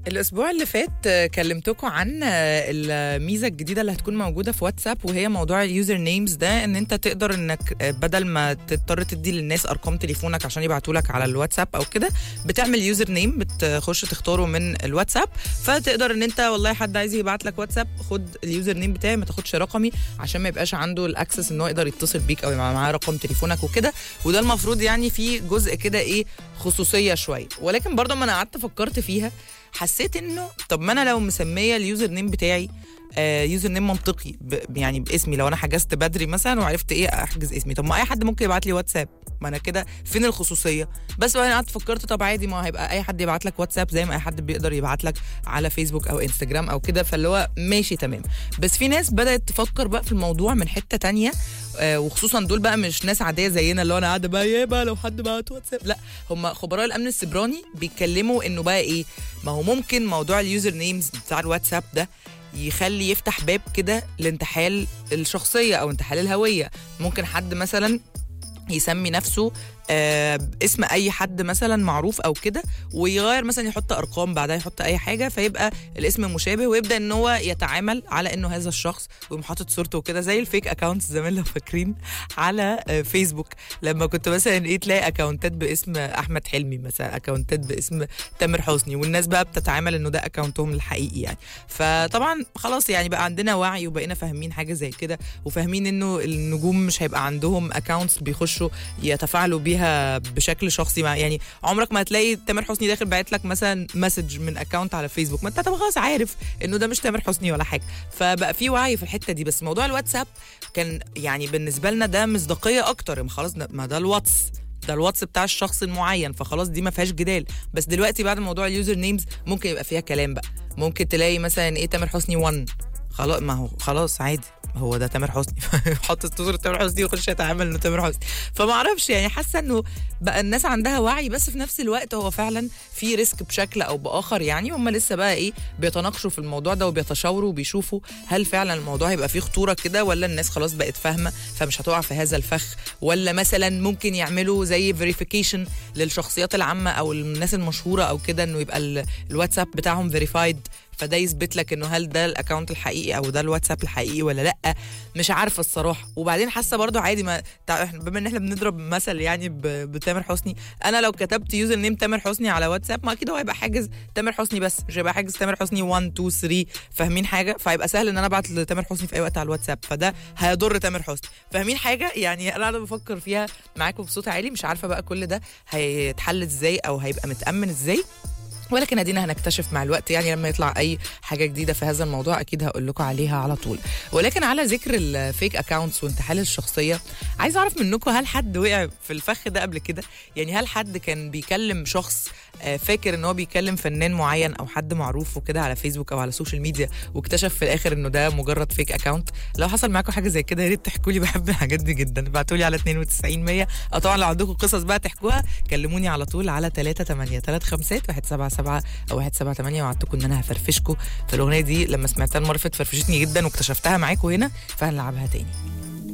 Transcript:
الاسبوع اللي فات آه، كلمتكم عن آه، الميزه الجديده اللي هتكون موجوده في واتساب وهي موضوع اليوزر نيمز ده ان انت تقدر انك آه، بدل ما تضطر تدي للناس ارقام تليفونك عشان يبعتوا لك على الواتساب او كده بتعمل يوزر نيم بتخش تختاره من الواتساب فتقدر ان انت والله حد عايز يبعت لك واتساب خد اليوزر نيم بتاعي ما تاخدش رقمي عشان ما يبقاش عنده الاكسس ان هو يقدر يتصل بيك او يبقى معاه رقم تليفونك وكده وده المفروض يعني في جزء كده ايه خصوصيه شويه ولكن برضه ما انا قعدت فكرت فيها حسيت انه طب ما انا لو مسميه اليوزر نيم بتاعي آه يوزر نيم منطقي ب يعني باسمي لو انا حجزت بدري مثلا وعرفت ايه احجز اسمي طب ما اي حد ممكن يبعت لي واتساب ما انا كده فين الخصوصيه بس بعدين قعدت فكرت طب عادي ما هيبقى اي حد يبعت لك واتساب زي ما اي حد بيقدر يبعت لك على فيسبوك او انستجرام او كده فاللي هو ماشي تمام بس في ناس بدات تفكر بقى في الموضوع من حته تانية آه وخصوصا دول بقى مش ناس عاديه زينا اللي هو انا قاعده بقى يابا لو حد بعت واتساب لا هم خبراء الامن السيبراني بيتكلموا انه بقى ايه ما هو ممكن موضوع اليوزر نيمز بتاع الواتساب ده يخلي يفتح باب كده لانتحال الشخصيه او انتحال الهويه ممكن حد مثلا يسمي نفسه آه اسم اي حد مثلا معروف او كده ويغير مثلا يحط ارقام بعدها يحط اي حاجه فيبقى الاسم مشابه ويبدا ان هو يتعامل على انه هذا الشخص ويقوم حاطط صورته وكده زي الفيك اكونتس زمان لو فاكرين على آه فيسبوك لما كنت مثلا ايه تلاقي اكونتات باسم احمد حلمي مثلا اكونتات باسم تامر حسني والناس بقى بتتعامل انه ده اكونتهم الحقيقي يعني فطبعا خلاص يعني بقى عندنا وعي وبقينا فاهمين حاجه زي كده وفاهمين انه النجوم مش هيبقى عندهم اكونتس بيخشوا يتفاعلوا بيها بشكل شخصي مع يعني عمرك ما هتلاقي تامر حسني داخل باعت لك مثلا مسج من اكونت على فيسبوك ما انت طب خلاص عارف انه ده مش تامر حسني ولا حاجه فبقى في وعي في الحته دي بس موضوع الواتساب كان يعني بالنسبه لنا ده مصداقيه اكتر ما خلاص ده- ما ده الواتس ده الواتس بتاع الشخص المعين فخلاص دي ما فيهاش جدال بس دلوقتي بعد موضوع اليوزر نيمز ممكن يبقى فيها كلام بقى ممكن تلاقي مثلا ايه تامر حسني 1 خلاص ما هو خلاص عادي هو ده تامر حسني حط صورة تامر حسني ويخش يتعامل انه تامر حسني فما اعرفش يعني حاسه انه بقى الناس عندها وعي بس في نفس الوقت هو فعلا في ريسك بشكل او باخر يعني هم لسه بقى ايه بيتناقشوا في الموضوع ده وبيتشاوروا وبيشوفوا هل فعلا الموضوع هيبقى فيه خطوره كده ولا الناس خلاص بقت فاهمه فمش هتقع في هذا الفخ ولا مثلا ممكن يعملوا زي فيريفيكيشن للشخصيات العامه او الناس المشهوره او كده انه يبقى ال- الواتساب بتاعهم فيريفايد فده يثبت لك انه هل ده الاكونت الحقيقي او ده الواتساب الحقيقي ولا لا مش عارفه الصراحه وبعدين حاسه برضو عادي ما تع- إحنا بما ان احنا بنضرب مثل يعني ب- بتامر حسني انا لو كتبت يوزر نيم تامر حسني على واتساب ما اكيد هو هيبقى حاجز تامر حسني بس مش هيبقى حاجز تامر حسني 1 2 3 فاهمين حاجه فهيبقى سهل ان انا ابعت لتامر حسني في اي وقت على الواتساب فده هيضر تامر حسني فاهمين حاجه يعني انا قاعده بفكر فيها معاكم بصوت عالي مش عارفه بقى كل ده هيتحل ازاي او هيبقى متامن ازاي ولكن ادينا هنكتشف مع الوقت يعني لما يطلع اي حاجه جديده في هذا الموضوع اكيد هقول لكم عليها على طول ولكن على ذكر الفيك اكاونتس وانتحال الشخصيه عايز اعرف منكم هل حد وقع في الفخ ده قبل كده يعني هل حد كان بيكلم شخص آه، فاكر ان هو بيكلم فنان معين او حد معروف وكده على فيسبوك او على السوشيال ميديا واكتشف في الاخر انه ده مجرد فيك اكاونت لو حصل معاكم حاجه زي كده يا ريت تحكوا لي بحب الحاجات دي جدا ابعتوا لي على 92 100 او طبعا لو عندكم قصص بقى تحكوها كلموني على طول على 3 8 3 5 1 7 7 او 1 7 8 وعدتكم ان انا هفرفشكم في الاغنيه دي لما سمعتها المره اللي فاتت فرفشتني جدا واكتشفتها معاكم هنا فهنلعبها تاني